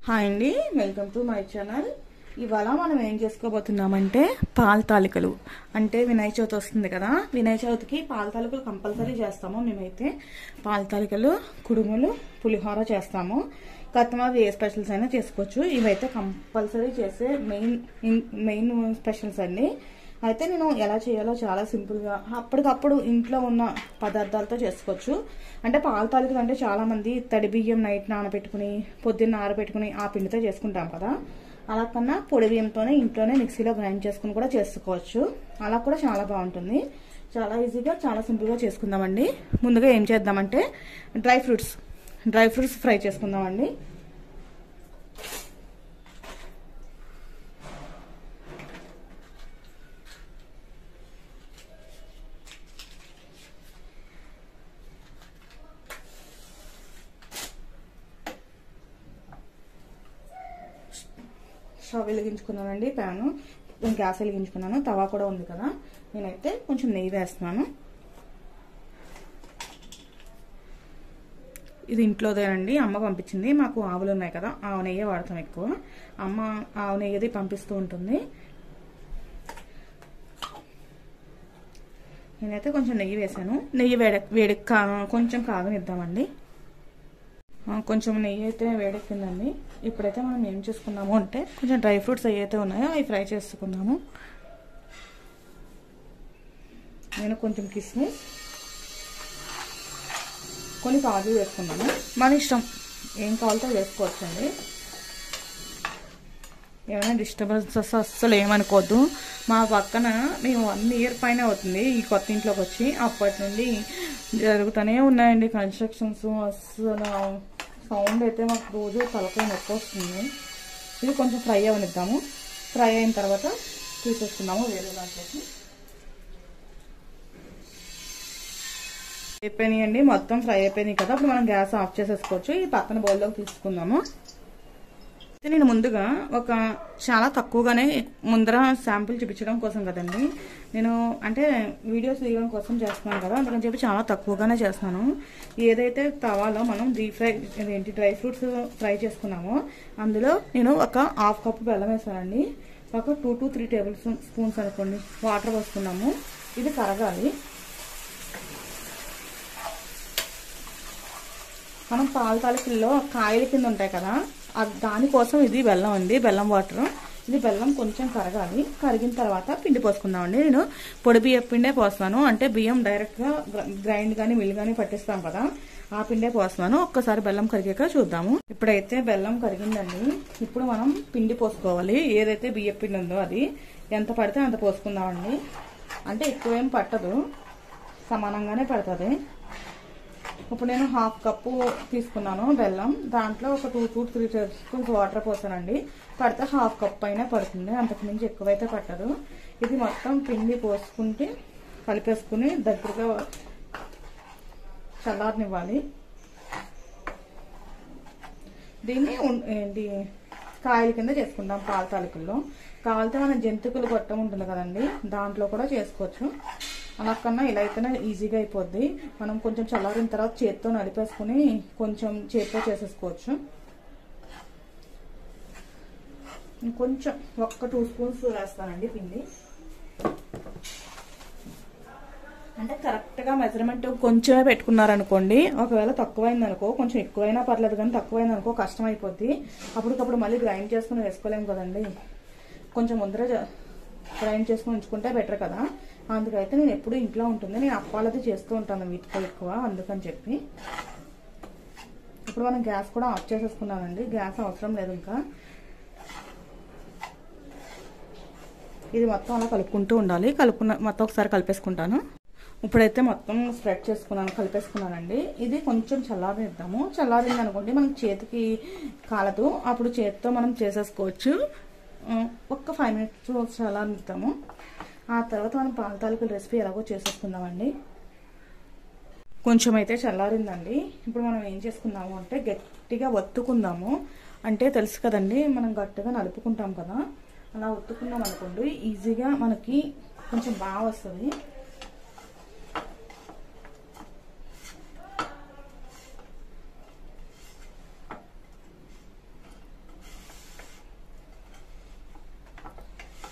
Hi అండి welcome to my channel ఇవాళ మనం ఏం చేసుకోబోతున్నామంటే పాల తాలికలు అంటే వినాయక చవితి వస్తుంది కదా వినాయక చవితికి పాల తాలికలు కంపల్సరీ చేస్తాము మేమైతే పాల తాలికలు కుడుములు పులిహోర చేస్తాము కత్తమావి ఏ స్పెషల్స్ అయినా చేసుకోవచ్చు ఇవైతే కంపల్సరీ చేసే మెయిన్ మెయిన్ స్పెషల్స్ అండి అయితే నేను ఎలా చేయాలో చాలా సింపుల్గా అప్పటికప్పుడు ఇంట్లో ఉన్న పదార్థాలతో చేసుకోవచ్చు అంటే పాల తాలికలు అంటే చాలా మంది తడి బియ్యం నైట్ నానబెట్టుకుని పొద్దున్న ఆరబెట్టుకుని ఆ పిండితో చేసుకుంటాం కదా అలా కన్నా పొడి బియ్యంతోనే ఇంట్లోనే మిక్సీలో గ్రైండ్ చేసుకుని కూడా చేసుకోవచ్చు అలా కూడా చాలా బాగుంటుంది చాలా ఈజీగా చాలా సింపుల్గా చేసుకుందామండి ముందుగా ఏం చేద్దామంటే dry fruits dry fruits fry చేసుకుందామండి స్టవ్ వెలిగించుకున్నానండి ప్యాను గ్యాస్ వెలిగించుకున్నాను తవా కూడా ఉంది కదా నేనైతే కొంచెం నెయ్యి వేస్తున్నాను ఇది ఇంట్లోదేనండి అమ్మ పంపించింది మాకు ఆవులు ఉన్నాయి కదా ఆవు నెయ్యి వాడతాం ఎక్కువ అమ్మ ఆవు నెయ్యిది పంపిస్తూ ఉంటుంది నేనైతే కొంచెం నెయ్యి వేసాను నెయ్యి వేడ వేడి కా కొంచెం కాగనిద్దామండి కొంచెం నెయ్యి అయితే వేడెక్కిందండి ఇప్పుడైతే మనం ఏం చేసుకున్నాము అంటే కొంచెం డ్రై ఫ్రూట్స్ ఏవైతే ఉన్నాయో అవి ఫ్రై చేసుకుందాము నేను కొంచెం కిస్మిస్ కొన్ని కాజు వేసుకున్నాను మన ఇష్టం ఏం కావాలితే వేసుకోవచ్చండి ఏమైనా డిస్టర్బెన్సెస్ అస్సలు ఏమనుకోవద్దు మా పక్కన మేము వన్ ఇయర్ పైన అవుతుంది ఈ కొత్త ఇంట్లోకి వచ్చి అప్పటి నుండి జరుగుతూనే ఉన్నాయండి కన్స్ట్రక్షన్స్ అస్సలు సౌండ్ అయితే మాకు రోజు తలకాయ నొప్పి వస్తుంది ఇది కొంచెం ఫ్రై అవనిద్దాము ఫ్రై అయిన తర్వాత తీసేసుకున్నాము వేరే దాంట్లోకి అయిపోయినాయి అండి మొత్తం ఫ్రై అయిపోయినాయి కదా అప్పుడు మనం గ్యాస్ ఆఫ్ చేసేసుకోవచ్చు ఈ పక్కన బౌల్లోకి తీసుకుందాము నేను ముందుగా ఒక చాలా తక్కువగానే ముందర శాంపుల్ చూపించడం కోసం కదండి నేను అంటే వీడియోస్ తీయడం కోసం చేస్తున్నాను కదా అందుకని చెప్పి చాలా తక్కువగానే చేస్తున్నాను ఏదైతే తవాలో మనం డీప్ ఫ్రై ఏంటి డ్రై ఫ్రూట్స్ ఫ్రై చేసుకున్నామో అందులో నేను ఒక హాఫ్ కప్ బెల్లం వేసానండి ఒక two to three table spoons అనుకోండి వాటర్ పోసుకున్నాము ఇది కరగాలి మనం పాల తాలికల్లో కాయల కింద ఉంటాయి కదా దానికోసం ఇది బెల్లం అండి బెల్లం వాటర్ ఇది బెల్లం కొంచెం కరగాలి కరిగిన తర్వాత పిండి పోసుకుందామండి నేను పొడి బియ్యం పిండే పోస్తాను అంటే బియ్యం డైరెక్ట్గా గ్రైండ్ కానీ మిల్ కానీ పట్టిస్తాం కదా ఆ పిండే పోస్తున్నాను ఒక్కసారి బెల్లం కరిగాక చూద్దాము ఇప్పుడైతే బెల్లం కరిగిందండి ఇప్పుడు మనం పిండి పోసుకోవాలి ఏదైతే బియ్యం పిండి ఉందో అది ఎంత పడితే అంత పోసుకుందామండి అంటే ఎక్కువేం పట్టదు సమానంగానే పడుతుంది ఇప్పుడు నేను హాఫ్ కప్పు తీసుకున్నాను బెల్లం దాంట్లో ఒక two to three spoons water పోసానండి పడితే హాఫ్ కప్ అయినా పడుతుంది అంతకుమించి ఎక్కువైతే పట్టదు ఇది మొత్తం పిండి పోసుకుంటే కలిపేసుకుని దగ్గరగా చల్లారనివ్వాలి దీన్ని ఏంటి కాయల కింద చేసుకుంటాం పాల తాలికల్లో కావాలితే మన జంతుకులు గొట్టం ఉంటుంది కదండి దాంట్లో కూడా చేసుకోవచ్చు అలా కన్నా ఇలా అయితేనే ఈజీగా అయిపోద్ది మనం కొంచెం చల్లారిన తర్వాత చేత్తో నడిపేసుకుని కొంచెం చేత్తో చేసేసుకోవచ్చు కొంచెం ఒక్క టూ స్పూన్స్ వేస్తానండి పిండి అంటే కరెక్ట్గా మెజర్మెంట్ కొంచెమే పెట్టుకున్నారనుకోండి ఒకవేళ తక్కువైంది అనుకో కొంచెం ఎక్కువైనా పర్లేదు కానీ తక్కువైంది అనుకో కష్టం అయిపోద్ది అప్పటికప్పుడు మళ్ళీ గ్రైండ్ చేసుకుని వేసుకోలేము కదండి కొంచెం ముందర గ్రైండ్ చేసుకుని ఉంచుకుంటే బెటర్ కదా అందుకైతే నేను ఎప్పుడు ఇంట్లో ఉంటుంది నేను అప్పాలది చేస్తూ ఉంటాను వీటితో ఎక్కువ అందుకని చెప్పి ఇప్పుడు మనం గ్యాస్ కూడా ఆఫ్ చేసేసుకున్నానండి గ్యాస్ అవసరం లేదు ఇంకా ఇది మొత్తం అలా కలుపుకుంటూ ఉండాలి కలుపుకున్న మొత్తం ఒకసారి కలిపేసుకుంటాను ఇప్పుడైతే మొత్తం స్ప్రెడ్ చేసుకున్నాను కలిపేసుకున్నానండి ఇది కొంచెం చల్లారిద్దాము చల్లారింది అనుకోండి మనం చేతికి కాలదు అప్పుడు చేతితో మనం చేసేసుకోవచ్చు ఒక్క ఫైవ్ మినిట్స్ చల్లారిద్దాము ఆ తర్వాత మనం పాల తాలికల రెసిపీ ఎలాగో చేసేసుకుందామండి కొంచెం అయితే చల్లారిందండి ఇప్పుడు మనం ఏం చేసుకుందాము అంటే గట్టిగా ఒత్తుకుందాము అంటే తెలుసు కదండి మనం గట్టిగా నలుపుకుంటాం కదా అలా ఒత్తుకున్నాం అనుకోండి ఈజీగా మనకి కొంచెం బాగా వస్తుంది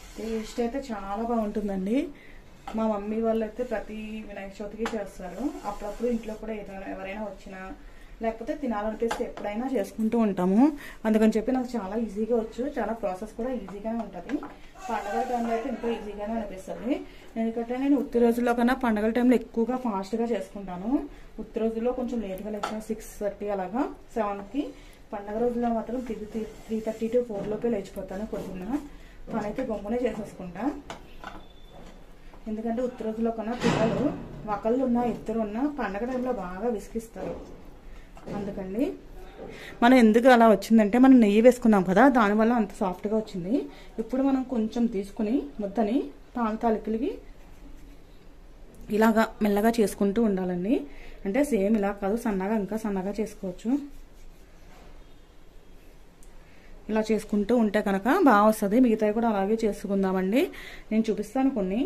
టేస్ట్ అయితే చాలా బాగుంటుందండి మా మమ్మీ వాళ్ళు అయితే ప్రతి వినాయక చవితికి చేస్తారు అప్పుడప్పుడు ఇంట్లో కూడా ఏదైనా ఎవరైనా వచ్చినా లేకపోతే తినాలనిపిస్తే ఎప్పుడైనా చేసుకుంటూ ఉంటాము అందుకని చెప్పి నాకు చాలా ఈజీగా వచ్చు చాలా ప్రాసెస్ కూడా ఈజీగానే ఉంటుంది పండగల టైంలో అయితే ఇంకా ఈజీగానే అనిపిస్తుంది ఎందుకంటే నేను ఉత్తి రోజుల్లో కన్నా పండగల టైంలో ఎక్కువగా ఫాస్ట్గా చేసుకుంటాను ఉత్తి రోజుల్లో కొంచెం లేట్గా లేచిన సిక్స్ థర్టీ అలాగా సెవెన్కి పండగ రోజుల్లో మాత్రం three three three thirty to ఫోర్లోపే లేచిపోతాను పొద్దున్న పనైతే గొంగునే చేసేసుకుంటా ఎందుకంటే ఉత్తి రోజుల్లో కన్నా పిల్లలు ఒకళ్ళు ఉన్నా ఇద్దరు ఉన్నా పండగ టైంలో బాగా విసిగిస్తారు అందుకండి మనం ఎందుకు అలా వచ్చిందంటే మనం నెయ్యి వేసుకున్నాం కదా దానివల్ల అంత సాఫ్ట్గా వచ్చింది ఇప్పుడు మనం కొంచెం తీసుకుని ముద్దని పాల తాలికలకి ఇలాగా మెల్లగా చేసుకుంటూ ఉండాలండి అంటే సేమ్ ఇలా కాదు సన్నగా ఇంకా సన్నగా చేసుకోవచ్చు ఇలా చేసుకుంటూ ఉంటే కనుక బాగా వస్తుంది మిగతావి కూడా అలాగే చేసుకుందామండి నేను చూపిస్తాను కొన్ని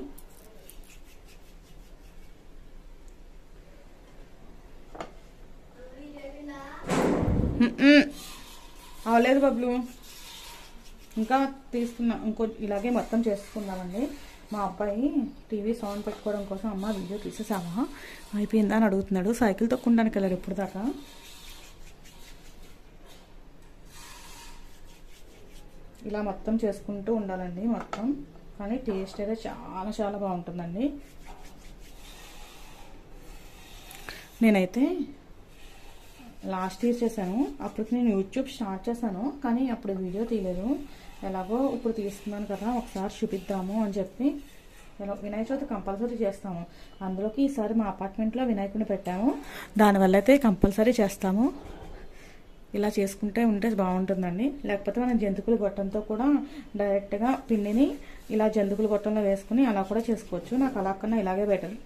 మ్మ్. అవలేదు బబ్లు ఇంకా తీసుకున్నా ఇంకో ఇలాగే మొత్తం చేసుకున్నామండి మా అబ్బాయి టీవీ సౌండ్ పెట్టుకోవడం కోసం అమ్మ వీడియో తీసేసావా అయిపోయిందా అని అడుగుతున్నాడు సైకిల్ తొక్కడానికి వెళ్ళాడు ఇప్పుడు దాకా ఇలా మొత్తం చేసుకుంటూ ఉండాలండి మొత్తం కానీ టేస్ట్ అయితే చాలా చాలా బాగుంటుందండి నేనైతే లాస్ట్ ఇయర్ చేశాను అప్పటికి నేను యూట్యూబ్ స్టార్ట్ చేశాను కానీ అప్పుడు వీడియో తీయలేదు ఎలాగో ఇప్పుడు తీస్తున్నాను కదా ఒకసారి చూపిద్దాము అని చెప్పి ఎలా వినాయక చవితి కంపల్సరీ చేస్తాము అందులోకి ఈసారి మా అపార్ట్మెంట్లో వినాయకుడిని పెట్టాము దానివల్ల అయితే కంపల్సరీ చేస్తాము ఇలా చేసుకుంటే ఉంటే బాగుంటుందండి లేకపోతే మనం జంతుకుల గొట్టంతో కూడా డైరెక్ట్గా పిండిని ఇలా జంతుకుల గొట్టంలో వేసుకుని అలా కూడా చేసుకోవచ్చు నాకు అలా కన్నా ఇలాగే బెటర్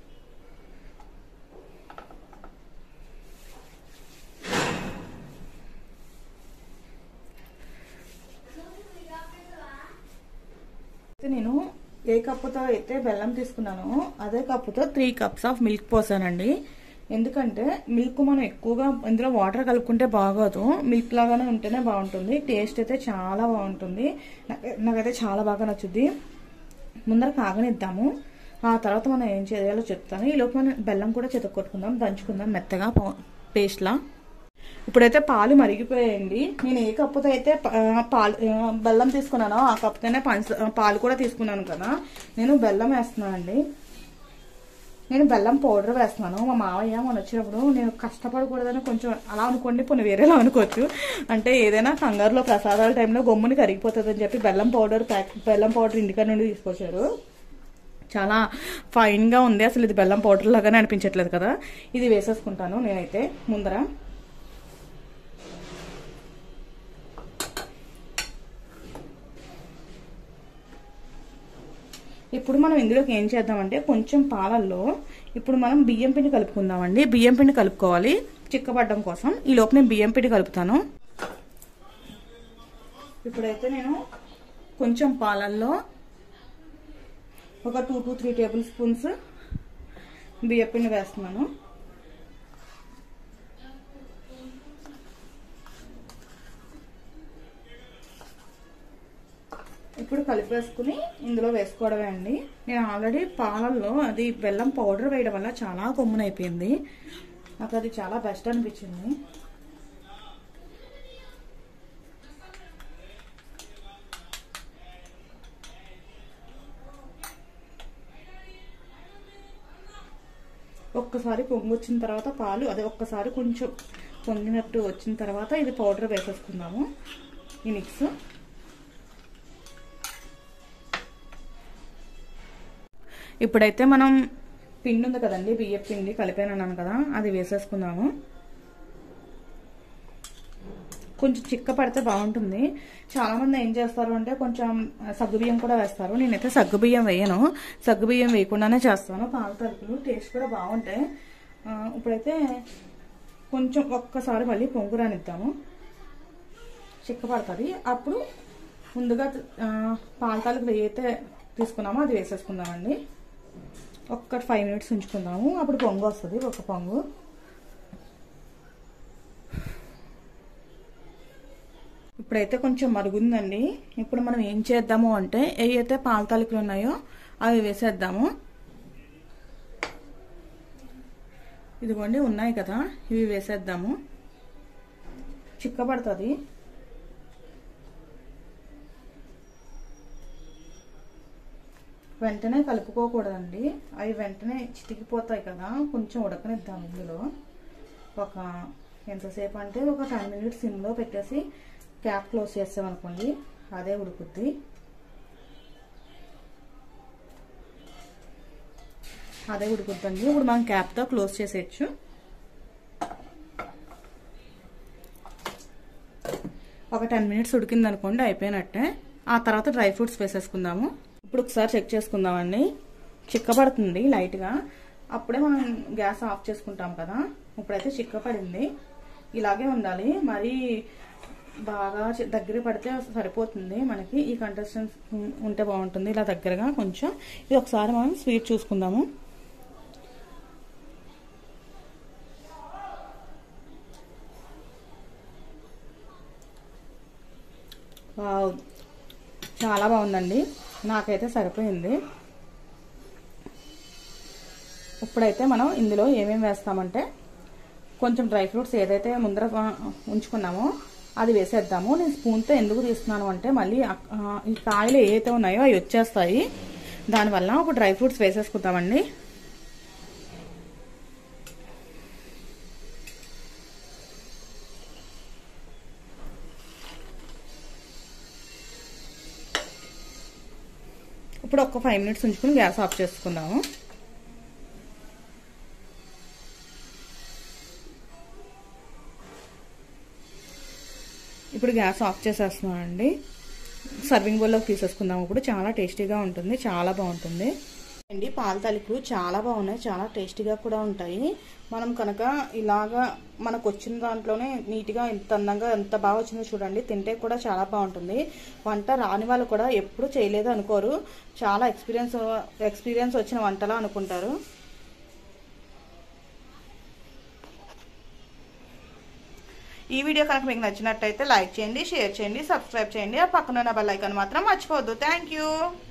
అయితే నేను ఏ కప్పుతో అయితే బెల్లం తీసుకున్నానో అదే కప్పుతో త్రీ కప్స్ ఆఫ్ మిల్క్ పోసానండి ఎందుకంటే మిల్క్ మనం ఎక్కువగా ఇందులో వాటర్ కలుపుకుంటే బాగోదు మిల్క్ లాగానే ఉంటేనే బాగుంటుంది టేస్ట్ అయితే చాలా బాగుంటుంది నాకు- నాకైతే చాలా బాగా నచ్చుద్ది ముందర కాగనిద్దాము ఆ తర్వాత మనం ఏం చేయాలో చెప్తాను ఈలోపు మనం బెల్లం కూడా చెతకొట్టుకుందాం దంచుకుందాం మెత్తగా పేస్ట్లా ఇప్పుడైతే పాలు మరిగిపోయాయండి నేను ఏ కప్పుతో అయితే ప- ఆ, పాలు ఆ, బెల్లం తీసుకున్నానో ఆ కప్పుతోనే పంచ పాలు కూడా తీసుకున్నాను కదా నేను బెల్లం వేస్తున్నాను అండి నేను బెల్లం పౌడర్ వేస్తున్నాను మా మావయ్య మొన్న వచ్చినప్పుడు నేను కష్టపడకూడదని కొంచెం అలా అనుకోండి పోనీ వేరేలా అనుకోవచ్చు అంటే ఏదైనా కంగారులో ప్రసాదాల టైంలో గమ్ముని కరిగిపోతుందని చెప్పి బెల్లం పౌడర్ ప్యాక్ బెల్లం పౌడర్ ఇంటికాడ నుండి తీసుకొచ్చారు చాలా ఫైన్గా ఉంది అసలు ఇది బెల్లం పౌడర్ లాగానే అనిపించట్లేదు కదా ఇది వేసేసుకుంటాను నేనైతే ముందర ఇప్పుడు మనం ఇందులోకి ఏం చేద్దామంటే కొంచెం పాలల్లో ఇప్పుడు మనం బియ్యం పిండి కలుపుకుందామండి బియ్యం పిండి కలుపుకోవాలి చిక్కబడ్డం కోసం ఈ లోపు నేను బియ్యం పిండి కలుపుతాను ఇప్పుడైతే నేను కొంచెం పాలల్లో ఒక two to three table spoons బియ్యం పిండి వేస్తున్నాను ఇప్పుడు కలిపేసుకుని ఇందులో వేసుకోవడమే అండి నేను ఆల్రెడీ పాలల్లో అది బెల్లం పౌడర్ వేయడం వల్ల చాలా కొమ్మునైపోయింది నాకు అది చాలా బెస్ట్ అనిపించింది ఒక్కసారి పొంగు వచ్చిన తర్వాత పాలు అదే ఒక్కసారి కొంచెం పొంగినట్టు వచ్చిన తర్వాత ఇది పౌడర్ వేసేసుకుందాము ఈ మిక్స్ ఇప్పుడైతే మనం పిండి ఉంది కదండి బియ్య పిండి కలిపానన్నాను కదా అది వేసేసుకుందాము కొంచెం చిక్క పడితే బాగుంటుంది చాలా మంది ఏం చేస్తారు అంటే కొంచెం సగ్గుబియ్యం కూడా వేస్తారు నేనైతే సగ్గుబియ్యం వేయను సగ్గుబియ్యం వేయకుండానే చేస్తాను పాల తలుపులు టేస్ట్ కూడా బాగుంటాయి ఆ, ఇప్పుడైతే కొంచెం ఒక్కసారి మళ్ళీ పొంగు రానిద్దాము చిక్క పడుతుంది అప్పుడు ముందుగా ఆ, పాల తాలికలు ఏదైతే తీసుకున్నామో అది వేసేసుకుందామండి ఒక్క ఫైవ్ మినిట్స్ ఉంచుకుందాము అప్పుడు పొంగు వస్తుంది ఒక పొంగు ఇప్పుడైతే కొంచెం మరుగుందండి ఇప్పుడు మనం ఏం చేద్దాము అంటే ఏవైతే పాల తాలికలు ఉన్నాయో అవి వేసేద్దాము ఇదిగోండి ఉన్నాయి కదా ఇవి వేసేద్దాము చిక్కబడుతుంది వెంటనే కలుపుకోకూడదండి అవి వెంటనే చితికిపోతాయి కదా కొంచెం ఉడకనిద్దాం ఇందులో ఒక ఎంతసేపు అంటే ఒక టెన్ మినిట్స్ సిమ్లో పెట్టేసి క్యాప్ క్లోజ్ చేస్తామనుకోండి అదే ఉడుకుద్ది అదే ఉడుకుద్దండి ఇప్పుడు మనం క్యాప్తో క్లోజ్ చేసేయచ్చు ఒక టెన్ మినిట్స్ ఉడికింది అనుకోండి అయిపోయినట్టే ఆ తర్వాత డ్రై ఫ్రూట్స్ వేసేసుకుందాము ఇప్పుడు ఒకసారి చెక్ చేసుకుందామండి చిక్కపడుతుంది లైట్గా అప్పుడే మనం గ్యాస్ ఆఫ్ చేసుకుంటాం కదా ఇప్పుడైతే చిక్కపడింది ఇలాగే ఉండాలి మరి బాగా దగ్గర పడితే సరిపోతుంది మనకి ఈ కంటెస్టెన్స్ ఉంటే బాగుంటుంది ఇలా దగ్గరగా కొంచెం ఇది ఒకసారి మనం స్వీట్ చూసుకుందాము వావ్ చాలా బాగుందండి నాకైతే సరిపోయింది ఇప్పుడైతే మనం ఇందులో ఏమేమి వేస్తామంటే కొంచెం డ్రై ఫ్రూట్స్ ఏదైతే ముందర ఉంచుకున్నామో అది వేసేద్దాము నేను స్పూన్తో ఎందుకు తీస్తున్నాను అంటే మళ్ళీ ఈ కాయలు ఏవైతే ఉన్నాయో అవి వచ్చేస్తాయి దానివల్ల ఒక డ్రై ఫ్రూట్స్ వేసేసుకుందామండి ఇప్పుడు ఒక ఫైవ్ మినిట్స్ ఉంచుకుని గ్యాస్ ఆఫ్ చేసుకుందాము ఇప్పుడు గ్యాస్ ఆఫ్ చేసేస్తున్నానండి సర్వింగ్ బౌల్లోకి తీసేసుకుందాం ఇప్పుడు చాలా టేస్టీగా ఉంటుంది చాలా బాగుంటుంది అండి పాల తలుపులు చాలా బాగున్నాయి చాలా టేస్టీగా కూడా ఉంటాయి మనం కనుక ఇలాగా మనకు వచ్చిన దాంట్లోనే నీట్గా ఎంత అందంగా ఎంత బాగా వచ్చిందో చూడండి తింటే కూడా చాలా బాగుంటుంది వంట రాని వాళ్ళు కూడా ఎప్పుడు చేయలేదు అనుకోరు చాలా ఎక్స్పీరియన్స్ ఎక్స్పీరియన్స్ వచ్చిన వంటలా అనుకుంటారు ఈ వీడియో కనుక మీకు నచ్చినట్టయితే లైక్ చేయండి షేర్ చేయండి సబ్స్క్రైబ్ చేయండి ఆ పక్కన ఉన్న బెల్ ఐకాన్ మాత్రం మర్చిపోవద్దు థ్యాంక్